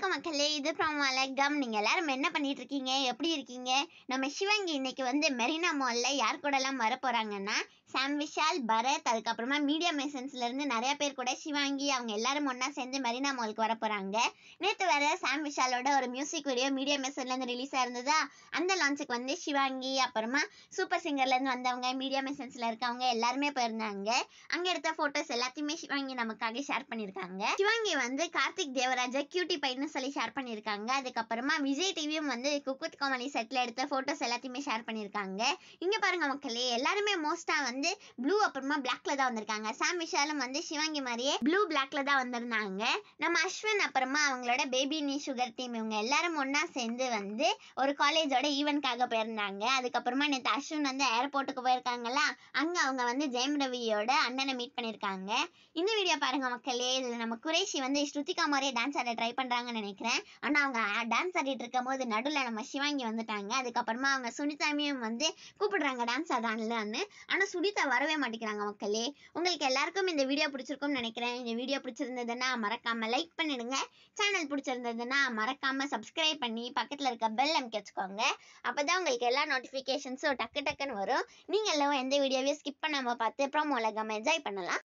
வணக்கம் மக்களே இது from வணக்கம் நீங்க எல்லாரும் என்ன பண்ணிட்டு இருக்கீங்க எப்படி இருக்கீங்க நம்ம சிவங்கி இன்னைக்கு வந்து மெரினா மால்ல யார் கூட எல்லாம் வர போறாங்கன்னா சாம் விஷால் பரத் அதுக்கப்புறமா மீடியா மெசன்ஸ்ல இருந்து நிறைய பேர் கூட சிவாங்கி அவங்க எல்லாரும் ஒண்ணா சேர்ந்து மெரினா மாலுக்கு வர போறாங்க நேத்து வேற சாம் விஷாலோட ஒரு மியூசிக் வீடியோ மீடியா மெசன்ல இருந்து ரிலீஸ் ஆயிருந்ததா அந்த லான்ச்சுக்கு வந்து சிவாங்கி அப்புறமா சூப்பர் சிங்கர்ல இருந்து வந்தவங்க மீடியா மெசன்ஸ்ல இருக்கவங்க எல்லாருமே போயிருந்தாங்க அங்க எடுத்த போட்டோஸ் எல்லாத்தையுமே சிவாங்கி நமக்காக ஷேர் பண்ணிருக்காங்க சிவாங்கி வந்து கார்த்திக் தேவராஜா கியூட்டி பையன்னு சொல்லி ஷேர் பண்ணிருக்காங்க அதுக்கப்புறமா விஜய் டிவியும் வந்து குக்குத் காமெடி செட்ல எடுத்த போட்டோஸ் எல்லாத்தையுமே ஷேர் பண்ணிருக்காங்க இங்க பாருங்க மக்களே எல்லாருமே மோஸ்டா வந்து ப்ளூ அப்புறமா பிளாக்ல தான் வந்திருக்காங்க சாம் விஷாலும் வந்து சிவாங்கி மாதிரியே ப்ளூ பிளாக்ல தான் வந்திருந்தாங்க நம்ம அஸ்வின் அப்புறமா அவங்களோட பேபி நீ சுகர் டீம் இவங்க எல்லாரும் ஒண்ணா சேர்ந்து வந்து ஒரு காலேஜோட ஈவெண்ட்காக போயிருந்தாங்க அதுக்கப்புறமா நேற்று அஸ்வின் வந்து ஏர்போர்ட்டுக்கு போயிருக்காங்களா அங்க அவங்க வந்து ஜெயம் ரவியோட அண்ணனை மீட் பண்ணிருக்காங்க இந்த வீடியோ பாருங்க மக்களே இதுல நம்ம குரேஷி வந்து ஸ்ருதிகா மாதிரியே டான்ஸ் ஆட ட்ரை பண்றாங்கன்னு நினைக்கிறேன் ஆனா அவங்க டான்ஸ் ஆடிட்டு இருக்கும் போது நடுவுல நம்ம சிவாங்கி வந்துட்டாங்க அதுக்கப்புறமா அவங்க சுனிதாமையும் வந்து கூப்பிடுறாங்க டான்ஸ் ஆடான்லன்னு ஆனா சுனிதா வரவே மாட்டேங்கிறாங்க மக்களே உங்களுக்கு எல்லாருக்கும் இந்த வீடியோ பிடிச்சிருக்கும்னு நினைக்கிறேன் இந்த வீடியோ பிடிச்சிருந்ததுன்னா மறக்காம லைக் பண்ணிடுங்க சேனல் பிடிச்சிருந்ததுன்னா மறக்காம சப்ஸ்கிரைப் பண்ணி பக்கத்துல இருக்க பெல் அமைக்க வச்சுக்கோங்க அப்பதான் உங்களுக்கு எல்லா நோட்டிஃபிகேஷன்ஸும் டக்கு டக்குன்னு வரும் நீங்க எல்லாம் எந்த வீடியோவையும் ஸ்கிப் பண்ணாம பார்த்து ப்ரோமோ உலகம் என்ஜாய் பண்ணலாம்